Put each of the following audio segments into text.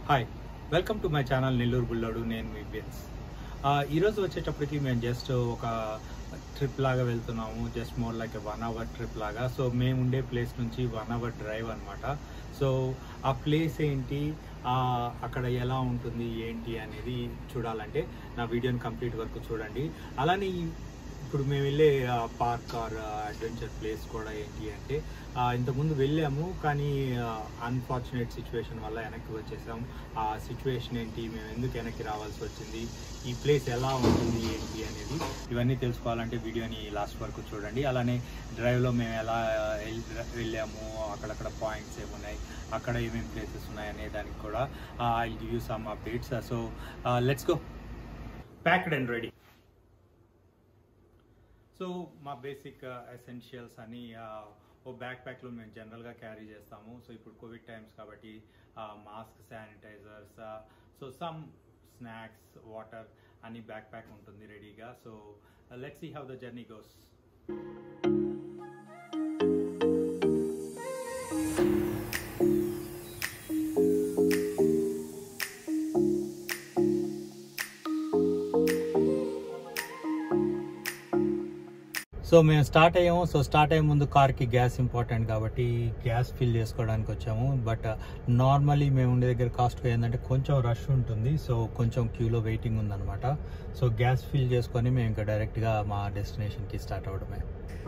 Hi welcome to my channel Nellore బుల్లోడు నేను మీ బిన్స్ ఈరోజు వచ్చేటప్పటికి మేము జస్ట్ ఒక ట్రిప్ లాగా వెళ్తున్నాము just more like one hour trip లాగా సో మేము ఉండే ప్లేస్ నుంచి వన్ అవర్ డ్రైవ్ అనమాట సో ఆ ప్లేస్ ఏంటి ఆ, అక్కడ ఎలా ఉంటుంది ఏంటి అనేది చూడాలంటే నా వీడియోని కంప్లీట్ వరకు చూడండి అలానే ఈ ఇప్పుడు మేము వెళ్ళే పార్క్ ఆర్ అడ్వెంచర్ ప్లేస్ కూడా ఏంటి అంటే ఆ, ఇంతకుముందు వెళ్ళాము కానీ అన్ఫార్చునేట్ సిచ్యువేషన్ వల్ల వెనక్కి వచ్చేసాం ఆ సిచ్యువేషన్ ఏంటి మేము ఎందుకు వెనక్కి రావాల్సి వచ్చింది ఈ ప్లేస్ ఎలా ఉంటుంది ఏంటి అనేది ఇవన్నీ తెలుసుకోవాలంటే వీడియోని లాస్ట్ వరకు చూడండి అలానే డ్రైవ్లో మేము ఎలా వెళ్- వెళ్ళాము అక్కడక్కడ పాయింట్స్ ఏమున్నాయి అక్కడ ఏమేమి ప్లేసెస్ ఉన్నాయి అనే దానికి కూడా I give you some updates so let's go packed and ready so మా బేసిక్ ఎసెన్షియల్స్ అని ఆ, ఓ బ్యాక్ ప్యాక్లో మేము జనరల్గా క్యారీ చేస్తాము సో ఇప్పుడు కోవిడ్ టైమ్స్ కాబట్టి mask sanitisers so some snacks water అని బ్యాక్ ప్యాక్ ఉంటుంది రెడీగా so let's see how the journey goes so మేము స్టార్ట్ అయ్యాము సో స్టార్ట్ అయ్యే ముందు కార్కి గ్యాస్ ఇంపార్టెంట్ కాబట్టి గ్యాస్ ఫిల్ చేసుకోవడానికి వచ్చాము బట్ నార్మలీ మేము ఉండే దగ్గర కాస్ట్ ఏంటంటే కొంచెం రష్ ఉంటుంది సో కొంచెం క్యూలో వెయిటింగ్ ఉందన్నమాట సో గ్యాస్ ఫిల్ చేసుకొని మేము ఇంకా డైరెక్ట్గా మా డెస్టినేషన్కి స్టార్ట్ అవడమే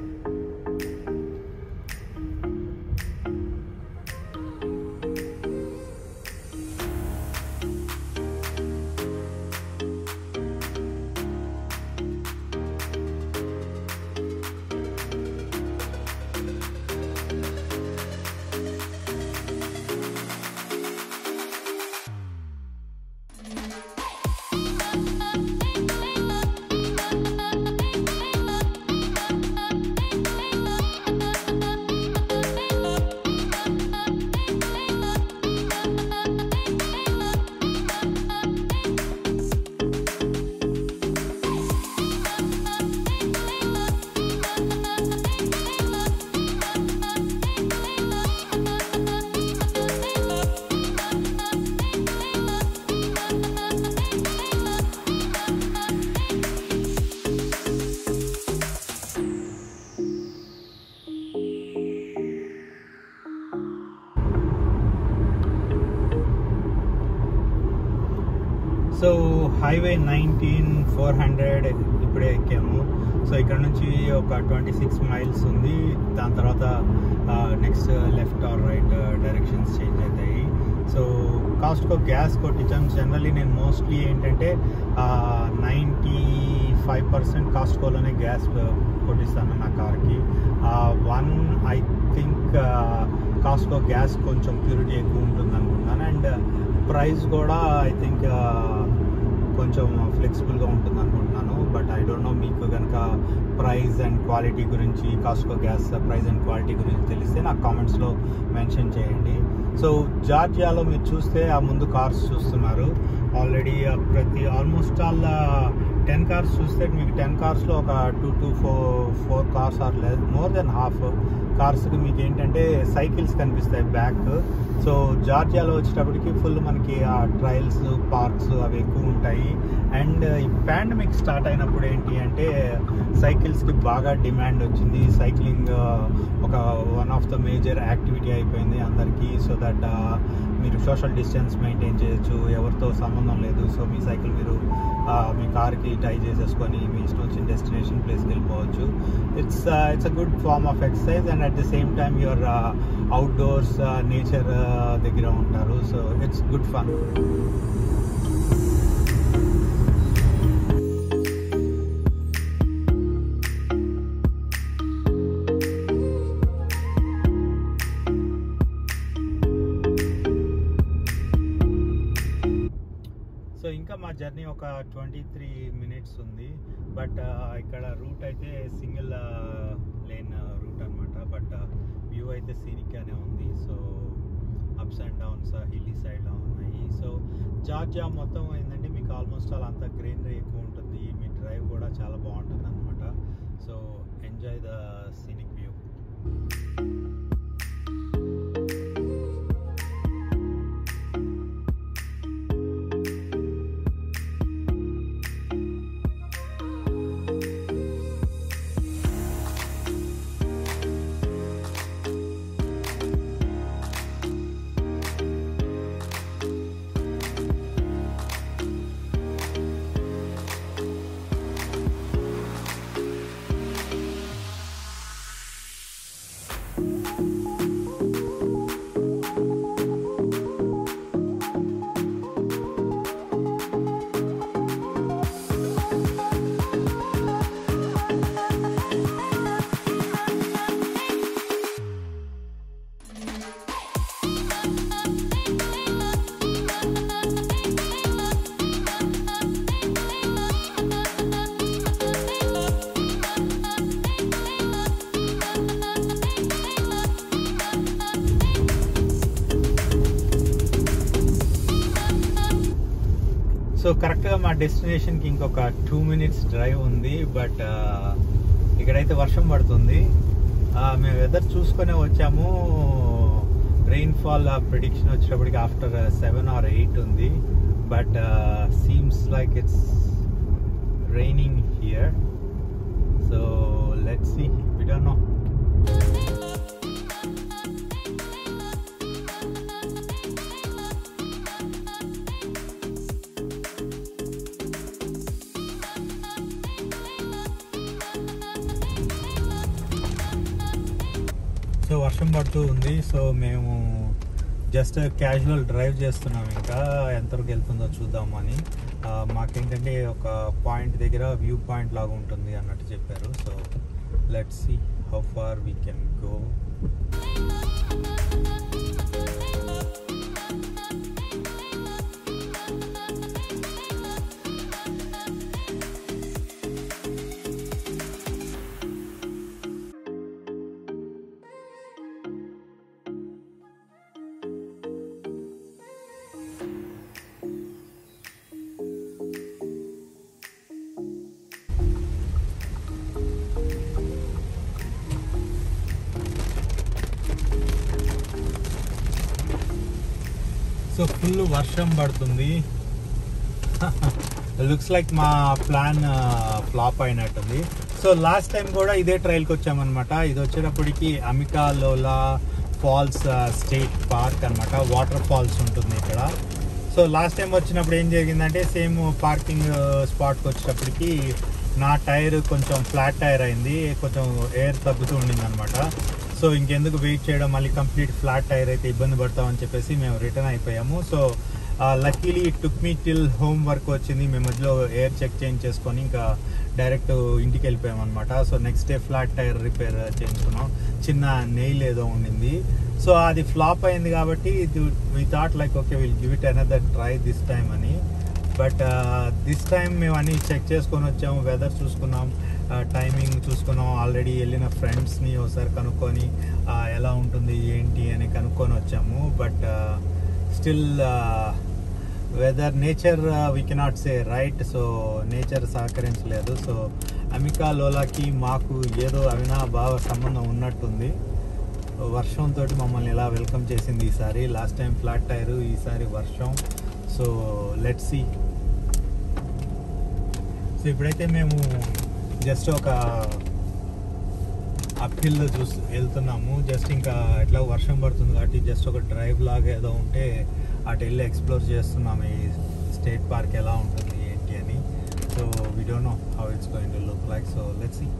so highway nineteen four hundred ఇప్పుడే ఎక్కాము సో ఇక్కడ నుంచి ఒక ట్వంటీ సిక్స్ మైల్స్ ఉంది దాని తర్వాత next left or right directions change అవుతాయి సో కాస్ట్కో గ్యాస్ కొట్టించాం జనరలీ నేను మోస్ట్లీ ఏంటంటే నైంటీ ఫైవ్ పర్సెంట్ కాస్ట్కోలోనే గ్యాస్ కొట్టిస్తాను నా కార్కి one I think Costco gas కొంచెం ప్యూరిటీ ఎక్కువ ఉంటుంది అనుకుంటున్నాను అండ్ ప్రైస్ కూడా ఐ థింక్ కొంచెం ఫ్లెక్సిబుల్గా ఉంటుంది అనుకుంటున్నాను బట్ ఐ డోంట్ నో మీకు కనుక ప్రైస్ అండ్ క్వాలిటీ గురించి Costco gas price and quality గురించి తెలిస్తే నాకు కామెంట్స్లో మెన్షన్ చేయండి సో జార్జియాలో మీరు చూస్తే ఆ ముందు కార్స్ చూస్తున్నారు ఆల్రెడీ ప్రతి ఆల్మోస్ట్ ఆల్ టెన్ కార్స్ చూస్తే మీకు టెన్ కార్స్లో ఒక two to four four cars or less more than half కార్స్కి మీకు ఏంటంటే సైకిల్స్ కనిపిస్తాయి బ్యాక్ సో జార్జియాలో వచ్చేటప్పటికి ఫుల్ మనకి ఆ ట్రయల్స్ పార్క్స్ అవి ఎక్కువ ఉంటాయి అండ్ ఈ పాండమిక్ స్టార్ట్ అయినప్పుడు ఏంటి అంటే సైకిల్స్కి బాగా డిమాండ్ వచ్చింది సైక్లింగ్ ఒక one of the major activity అయిపోయింది అందరికీ సో దట్ మీరు సోషల్ డిస్టెన్స్ మెయింటైన్ చేయొచ్చు ఎవరితో సంబంధం లేదు సో మీ సైకిల్ మీరు ఆ, మీ కార్కి టై చేసేసుకొని మీ ఇష్టం వచ్చిన డెస్టినేషన్ ప్లేస్కి వెళ్ళిపోవచ్చు it's it's a good form of exercise and at the same time you're outdoors nature దగ్గర ఉంటారు so it's good fun so ఇంకా మా జర్నీ ఒక ట్వంటీ త్రీ మినిట్స్ ఉంది బట్ ఇక్కడ రూట్ అయితే సింగిల్ లేన్ రూట్ అనమాట బట్ వ్యూ అయితే సీనిక్గానే ఉంది so ups and downs hilly సైడ్లో ఉన్నాయి సో జార్జియా మొత్తం ఏంటంటే మీకు ఆల్మోస్ట్ ఆల్ అంతా గ్రీనరీ ఎక్కువ ఉంటుంది మీ డ్రైవ్ కూడా చాలా బాగుంటుంది అనమాట so enjoy the scenic view so కరెక్ట్గా మా డెస్టినేషన్కి ఇంకొక టూ మినిట్స్ డ్రైవ్ ఉంది బట్ ఇక్కడైతే వర్షం పడుతుంది ఆ, మేము వెదర్ చూసుకొని వచ్చాము రెయిన్ఫాల్ ప్రిడిక్షన్ వచ్చేటప్పటికి ఆఫ్టర్ సెవెన్ ఆర్ ఎయిట్ ఉంది but seems like it's raining here so let's see we don't know so వర్షం పడుతూ ఉంది సో మేము జస్ట్ క్యాజువల్ డ్రైవ్ చేస్తున్నాం ఇంకా ఎంతవరకు వెళ్తుందో చూద్దామని ఆ, మాకేంటంటే ఒక పాయింట్ దగ్గర వ్యూ పాయింట్ లాగా ఉంటుంది అన్నట్టు చెప్పారు so let's see how far we can go so full వర్షం పడుతుంది లుక్స్ లైక్ మా ప్లాన్ ఫ్లాప్ అయినట్టుంది సో లాస్ట్ టైం కూడా ఇదే ట్రైల్కి వచ్చామన్నమాట ఇది వచ్చేటప్పటికి అమికాలోలా ఫాల్స్ స్టేట్ పార్క్ అన్నమాట వాటర్ ఫాల్స్ ఉంటుంది ఇక్కడ సో లాస్ట్ టైం వచ్చినప్పుడు ఏం జరిగిందంటే సేమ్ పార్కింగ్ స్పాట్కి వచ్చేటప్పటికి నా టైర్ కొంచెం ఫ్లాట్ టైర్ అయింది కొంచెం ఎయిర్ తగ్గుతూ ఉండింది అనమాట సో ఇంకెందుకు వెయిట్ చేయడం మళ్ళీ కంప్లీట్ ఫ్లాట్ టైర్ అయితే ఇబ్బంది పడతామని చెప్పేసి మేము రిటర్న్ అయిపోయాము so luckily took me till home work వచ్చింది మేము మధ్యలో ఎయిర్ చెక్ చేంజ్ చేసుకొని ఇంకా డైరెక్ట్ ఇంటికి వెళ్ళిపోయాం అనమాట so next day flat tyre repair చేయించుకున్నాం చిన్న నెయిల్ ఏదో ఉండింది సో అది ఫ్లాప్ అయింది కాబట్టి we thought like okay will give it another try this time అని బట్ దిస్ టైం మేము అన్ని చెక్ చేసుకొని వచ్చాము వెదర్ చూసుకున్నాం టైమింగ్ చూసుకున్నాం ఆల్రెడీ వెళ్ళిన ఫ్రెండ్స్ని ఒకసారి కనుక్కొని ఆ, ఎలా ఉంటుంది ఏంటి అని కనుక్కొని వచ్చాము but still weather nature we cannot say right so nature సహకరించలేదు సో అమికా లోలాకి మాకు ఏదో అవినాభావ సంబంధం ఉన్నట్టుంది వర్షంతో మమ్మల్ని ఇలా వెల్కమ్ చేసింది ఈసారి లాస్ట్ టైం ఫ్లాట్ టైర్ ఈసారి వర్షం సో లెట్ సి సో ఇప్పుడైతే మేము జస్ట్ ఒక అప్హిల్ చూసి వెళ్తున్నాము జస్ట్ ఇంకా ఎట్లా వర్షం పడుతుంది కాబట్టి జస్ట్ ఒక డ్రైవ్ లాగా ఏదో ఉంటే అటు వెళ్ళి ఎక్స్ప్లోర్ చేస్తున్నాము ఈ స్టేట్ పార్క్ ఎలా ఉంటుంది ఏంటి అని so we don't know how it's going to look like so let's see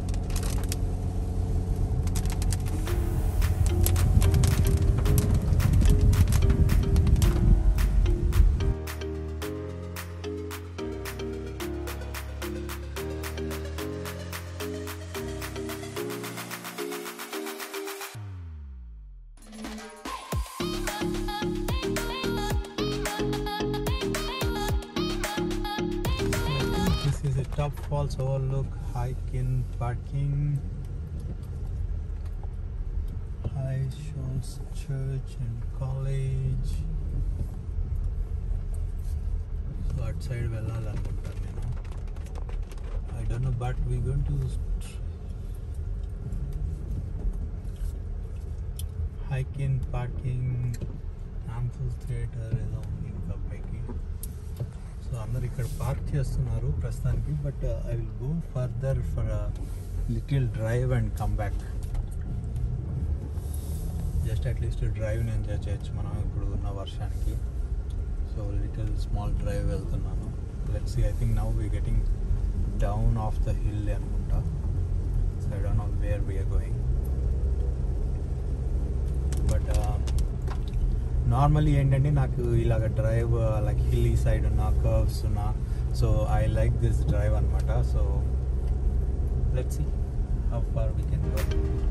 This is a top falls overlook, hike-in parking. High shows church and college. So outside వెళ్ళాలనుకుంటాను నేను I don't know but we going to hike in parking amphitheatre ఏదో ఉంది ఇంకా పైకి so అందరు ఇక్కడ park చేస్తున్నారు ప్రస్తుతానికి but I will go further for little drive and come back just at least డ్రైవ్ని ఎంజాయ్ చేయొచ్చు మనం ఇప్పుడు ఉన్న వర్షానికి సో లిటిల్ స్మాల్ డ్రైవ్ వెళ్తున్నాను let's I think now we getting down of the hill అనుకుంటా so I don't know where we're going but normally ఏంటంటే నాకు ఇలాగ డ్రైవ్ లైక్ హిల్లీ సైడ్ ఉన్న కర్వ్స్ ఉన్న so I like this drive అనమాట so let's see how far we can go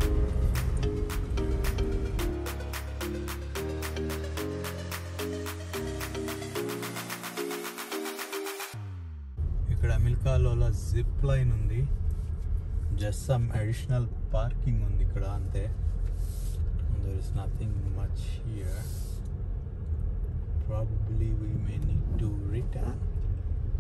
ఇక్కడ Amicalola zip line ఉంది just some additional parking ఉంది ఇక్కడ అంతే there is nothing much here probably we may need to return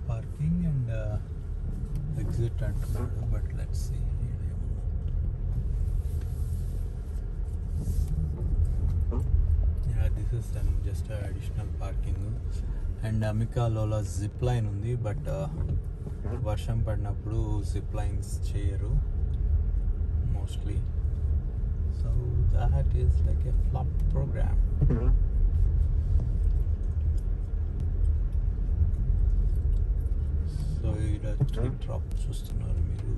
parking and exit అంటున్నాడు but let's see yeah this is an just a additional parking and అమికాలోలో zip line ఉంది but వర్షం పడినప్పుడు zip lines చేయరు mostly so that is like a flop program so ఇక్కడ tree drop చూస్తున్నారు మీరు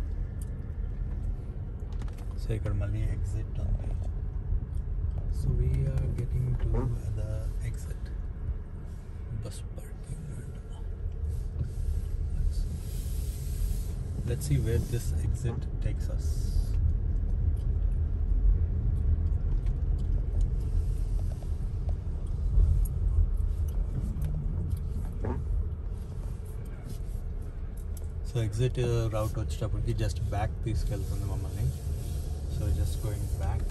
so ఇక్కడ మళ్ళీ ఎగ్జిట్ ఉంది so we're getting to the exit bus parking let's see where this exit takes us so exit route వచ్చేటప్పటికి just back తీసుకెళ్తుంది మమ్మల్ని so just going back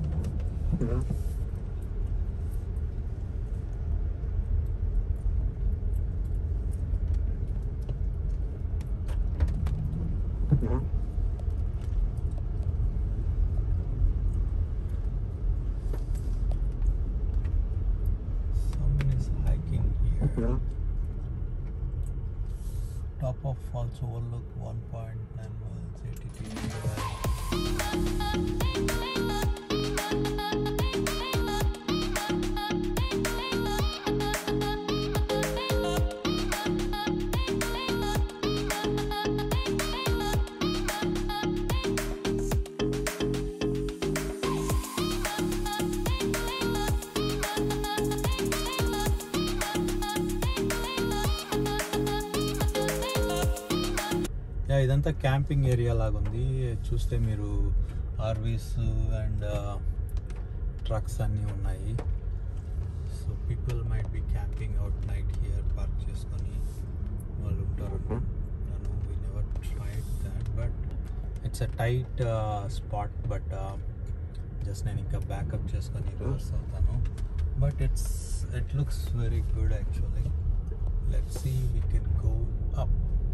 Someone is hiking here. Top of falls overlook 1.9 miles ATT. యా ఇదంతా camping area లాగా ఉంది చూస్తే మీరు RVs and trucks అన్నీ ఉన్నాయి so people might be camping out night here park చేసుకొని వాళ్ళు ఉంటారు అనుకుంటున్నాను we never tried that but it's a tight spot but just నేను ఇంకా బ్యాకప్ చేసుకొని రివర్స్ అవుతాను but it's it looks very good actually let see we can go up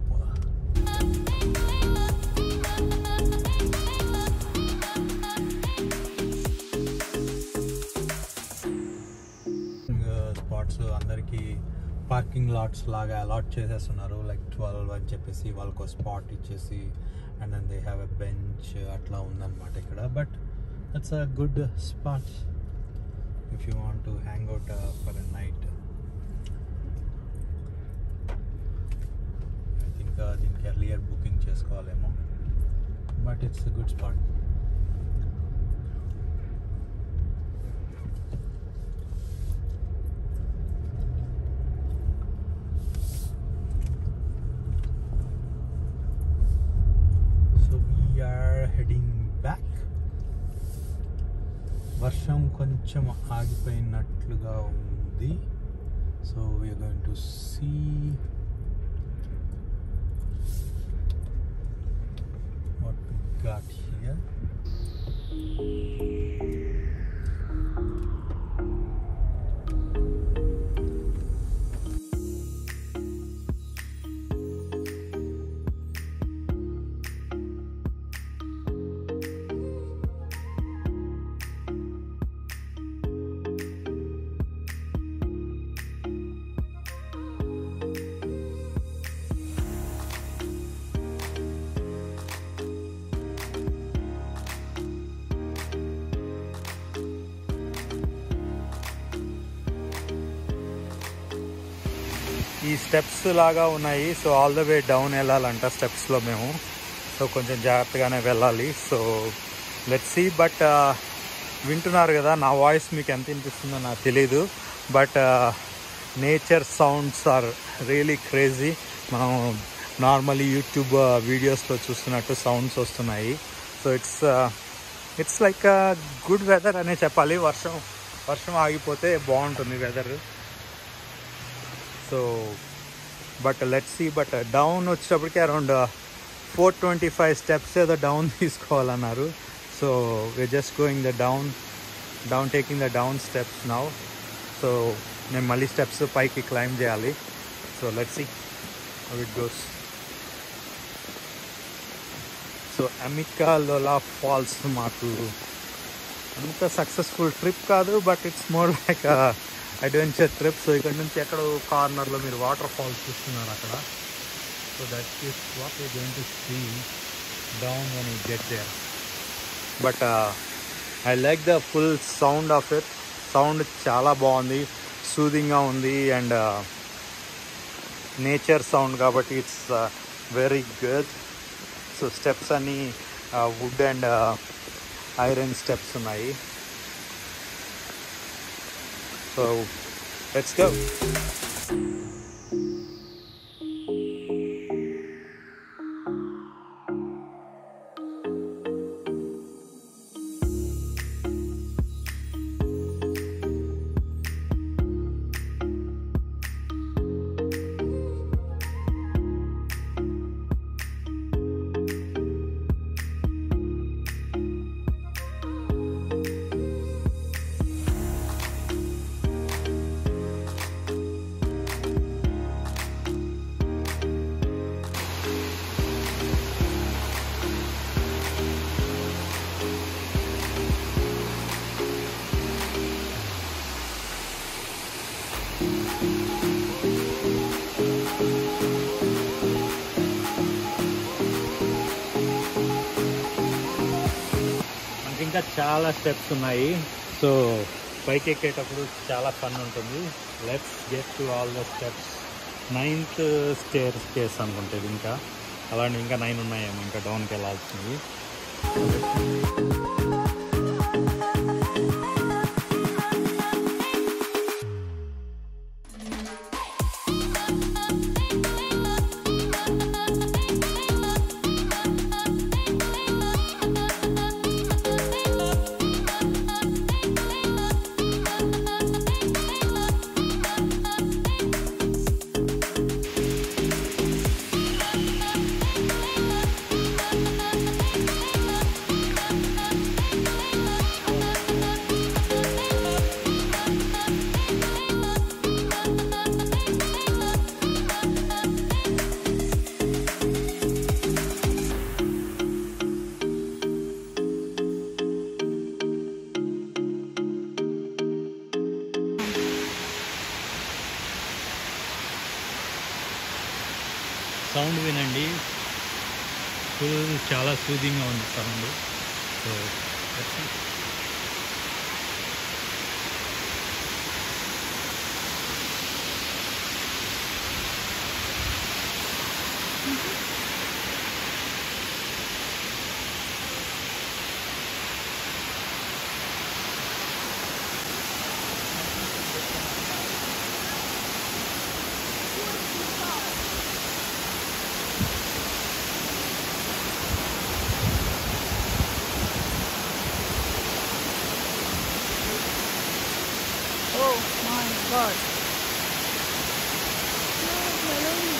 spots అందరికీ parking lots లాగా అలాట్ చేసేస్తున్నారు లైక్ ట్వెల్వ్ అని చెప్పేసి వాళ్ళకు స్పాట్ ఇచ్చేసి and then they have a bench అట్లా ఉందన్నమాట ఇక్కడ but that's a good spot if you want to hang out for a night I think దీనికి ఎర్లియర్ బుకింగ్ చేసుకోవాలేమో but it's good spot so we're heading back వర్షం కొంచెం ఆగిపోయినట్లుగా ఉంది so we're going to see what we got here. ఈ steps లాగా ఉన్నాయి so all the way down వెళ్ళాలంట స్టెప్స్లో మేము సో కొంచెం జాగ్రత్తగానే వెళ్ళాలి సో లెట్ సీ బట్ వింటున్నారు కదా నా వాయిస్ మీకు ఎంత వినిపిస్తుందో నాకు తెలీదు but nature sounds are really crazy మనం నార్మల్లీ యూట్యూబ్ వీడియోస్లో చూస్తున్నట్టు సౌండ్స్ వస్తున్నాయి so it's it's like good weather అనే చెప్పాలి వర్షం వర్షం ఆగిపోతే బాగుంటుంది weather so but let see but down వచ్చేటప్పటికి around four twenty five steps ఏదో డౌన్ తీసుకోవాలన్నారు so we just going the down down taking the down steps now so నేను మళ్ళీ స్టెప్స్ పైకి క్లైమ్ చేయాలి సో లెట్ సి how it goes so Amicalola falls మాకు అంత సక్సెస్ఫుల్ ట్రిప్ కాదు but it's more like adventure trip so ఇక్కడ నుంచి ఎక్కడో కార్నర్లో మీరు వాటర్ ఫాల్స్ చూస్తున్నారు అక్కడ so that is what you going to see down one you get there but I like the full sound of it sound చాలా బాగుంది సూదింగ్గా ఉంది అండ్ నేచర్ సౌండ్ కాబట్టి it's very good so steps అన్నీ wood and iron steps ఉన్నాయి so let's go మనకి ఇంకా చాలా స్టెప్స్ ఉన్నాయి సో పైకి ఎక్కేటప్పుడు చాలా ఫన్ ఉంటుంది let's get to all the steps ninth stair space అనుకుంటుంది ఇంకా అలాంటి ఇంకా నైన్ ఉన్నాయేమో ఇంకా డౌన్కి వెళ్ళాల్సినవి సౌండ్ వినండి ఫుల్ చాలా సూదింగ్గా ఉంది sound so Oh my god. No, Melanie.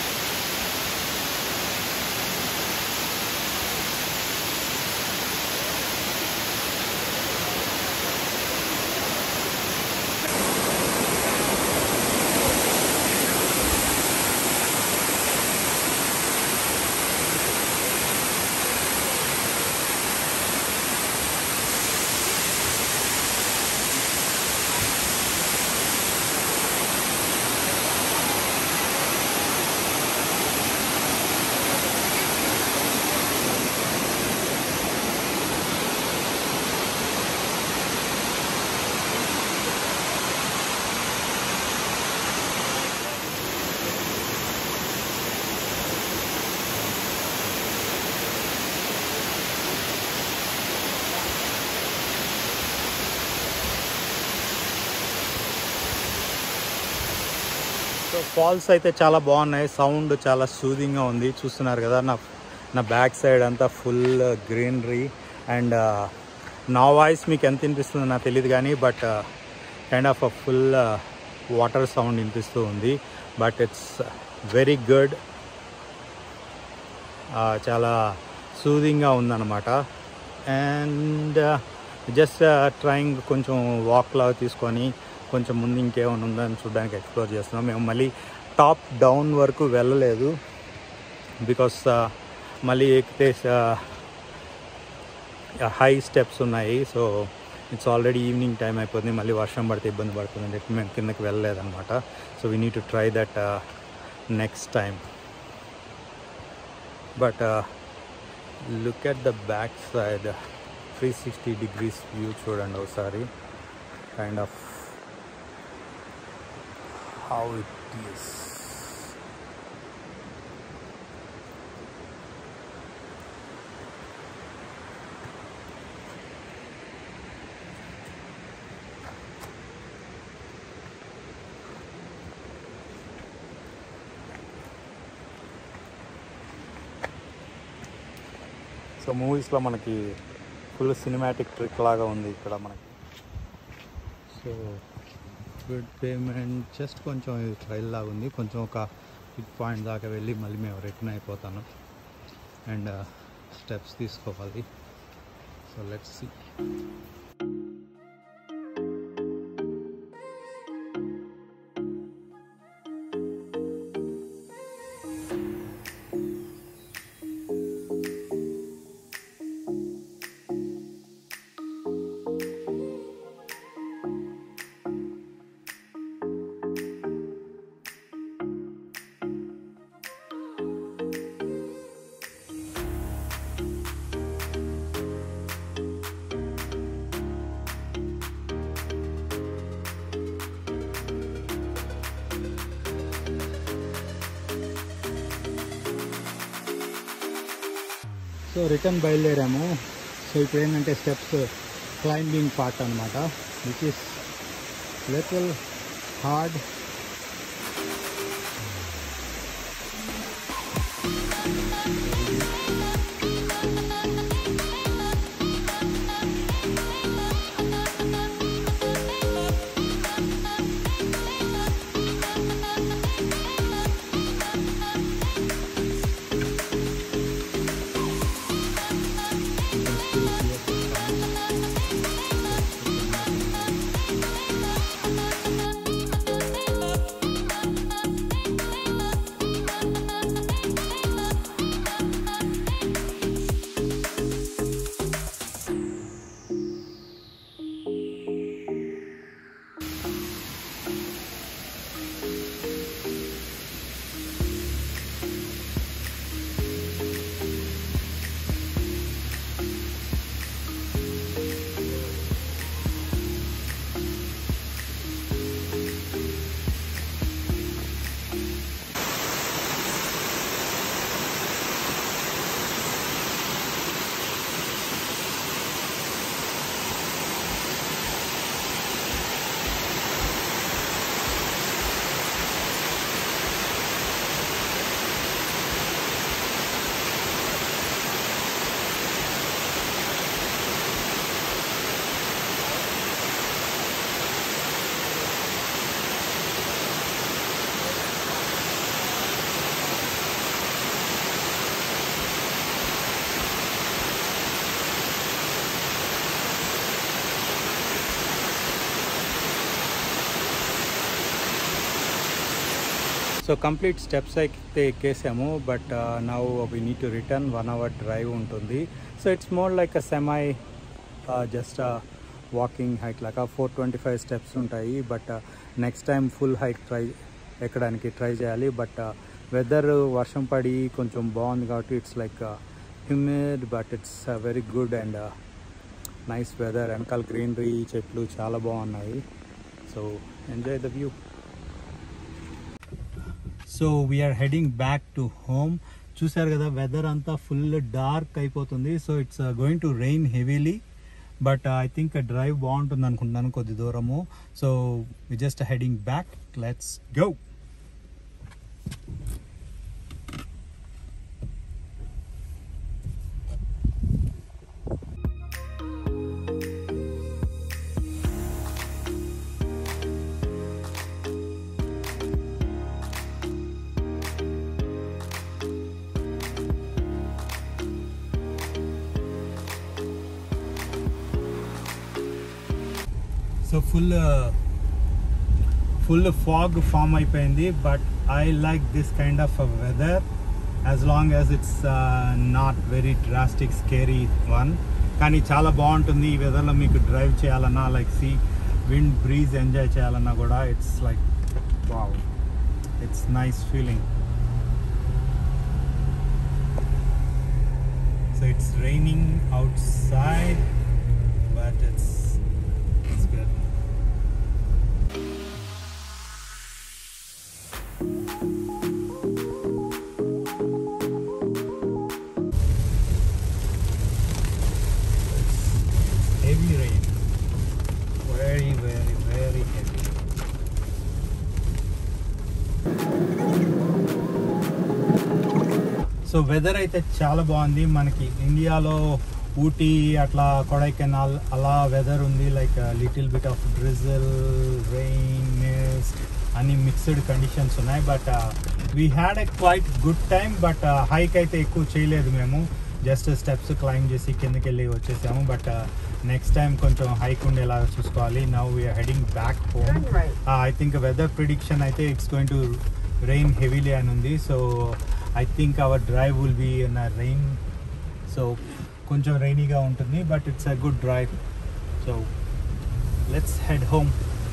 So falls అయితే చాలా బాగున్నాయి సౌండ్ చాలా సూదింగ్గా ఉంది చూస్తున్నారు కదా నా నా బ్యాక్ సైడ్ అంతా ఫుల్ గ్రీనరీ అండ్ నా వాయిస్ మీకు ఎంత వినిపిస్తుందో నాకు తెలియదు కానీ but kind of full water sound వినిపిస్తూ ఉంది బట్ ఇట్స్ వెరీ గుడ్ చాలా సూదింగ్గా ఉందన్నమాట అండ్ జస్ట్ ట్రయింగ్ కొంచెం వాక్ లాగా తీసుకొని కొంచెం ముందు ఇంకేమైనా ఉందని చూడడానికి ఎక్స్ప్లోర్ చేస్తున్నాం మేము మళ్ళీ టాప్ డౌన్ వరకు వెళ్ళలేదు బికాస్ మళ్ళీ ఎక్కితే హై స్టెప్స్ ఉన్నాయి so it's already evening time అయిపోతుంది మళ్ళీ వర్షం పడితే ఇబ్బంది పడుతుంది అని చెప్పి మేము కిందకి వెళ్ళలేదన్నమాట so we need to try that next time but look at the back side three sixty degrees view చూడండి ఒకసారి kind of how it is so మూవీస్లో మనకి ఫుల్ సినిమాటిక్ ట్రిక్ లాగా ఉంది ఇక్కడ మనకి సో గుడ్ పేమెంట్ జస్ట్ కొంచెం ఇది ట్రైల్ లాగా ఉంది కొంచెం ఒక హిట్ పాయింట్ దాకా వెళ్ళి మళ్ళీ మేము రిటర్న్ అయిపోతాను అండ్ స్టెప్స్ తీసుకోవాలి so let's see so return బయలుదేరాము సో ఇప్పుడు ఏంటంటే స్టెప్స్ క్లైంబింగ్ పార్ట్ అనమాట which is little hard so complete steps అయితే ఎక్కేసాము but now we need to return one hour drive ఉంటుంది so it's more like a semi just walking hike లాగా four twenty five steps ఉంటాయి but next time full hike try ఎక్కడానికి try చేయాలి but weather వర్షం పడి కొంచెం బాగుంది కాబట్టి it's like humid but it's very good and nice weather వెనకాల గ్రీనరీ చెట్లు చాలా బాగున్నాయి so enjoy the view so we're heading back to home చూసారు కదా వెదర్ అంతా ఫుల్ డార్క్ అయిపోతుంది so it's going to rain heavily but I think drive బాగుంటుంది అనుకుంటున్నాను కొద్ది దూరము so we just heading back let's go so full full fog form అయిపోయింది but I like this kind of weather as long as it's not very drastic scary one కానీ చాలా బాగుంటుంది ఈ వెదర్లో మీకు డ్రైవ్ చేయాలన్నా like sea wind breeze enjoy చేయాలన్నా కూడా it's like wow it's nice feeling So it's raining outside, but it's it's good. It's heavy rain. Very, very, very heavy. So weather అయితే చాలా బాగుంది మనకి ఇండియాలో ఊటీ అట్లా కొడైకెనాల్ అలా వెదర్ ఉంది like little bit of drizzle rain mist అన్ని mixed conditions ఉన్నాయి but we had a quite good time but hike అయితే ఎక్కువ చేయలేదు మేము జస్ట్ స్టెప్స్ క్లైమ్ చేసి కిందకి వెళ్ళి వచ్చేసాము బట్ నెక్స్ట్ టైం కొంచెం హైక్ ఉండేలాగా చూసుకోవాలి now we're heading back home Turn right. I think weather prediction అయితే it's going to rain heavily అని ఉంది so I think our drive will be in a rain so కొంచెం రైనీగా ఉంటుంది but it's a good drive so let's head home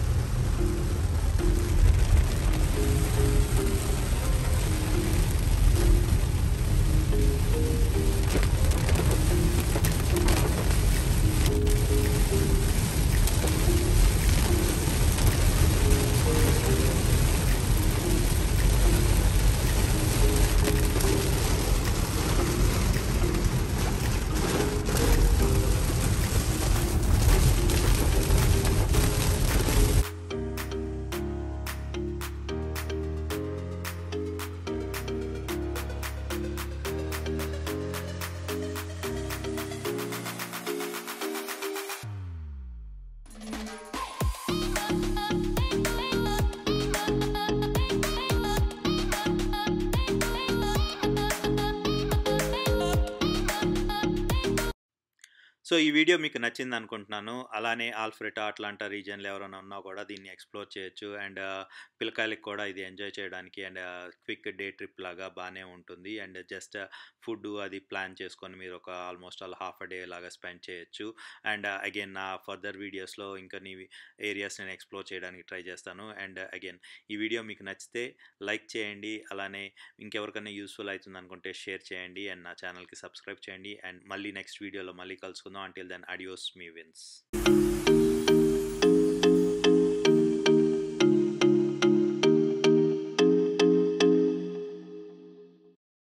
so ఈ video మీకు నచ్చింది అనుకుంటున్నాను అలానే ఆల్ఫ్రెటా అట్లాంటా రీజియన్లో ఎవరైనా ఉన్నా కూడా దీన్ని ఎక్స్ప్లోర్ చేయొచ్చు అండ్ పిల్లకాయలకి కూడా ఇది ఎంజాయ్ చేయడానికి అండ్ క్విక్ డే ట్రిప్ లాగా బాగానే ఉంటుంది అండ్ జస్ట్ ఫుడ్ అది ప్లాన్ చేసుకొని మీరు ఒక almost all half a day లాగా స్పెండ్ చేయొచ్చు అండ్ అగైన్ నా ఫర్దర్ వీడియోస్లో ఇంకా నీ ఏరియాస్ నేను ఎక్స్ప్లోర్ చేయడానికి ట్రై చేస్తాను అండ్ అగైన్ ఈ వీడియో మీకు నచ్చితే లైక్ చేయండి అలానే ఇంకెవరికైనా యూస్ఫుల్ అవుతుంది అనుకుంటే షేర్ చేయండి అండ్ నా ఛానల్కి సబ్స్క్రైబ్ చేయండి అండ్ మళ్ళీ నెక్స్ట్ వీడియోలో మళ్ళీ కలుసుకుందాం అంటిల్ దెన్ అడియోస్ మీ విన్స్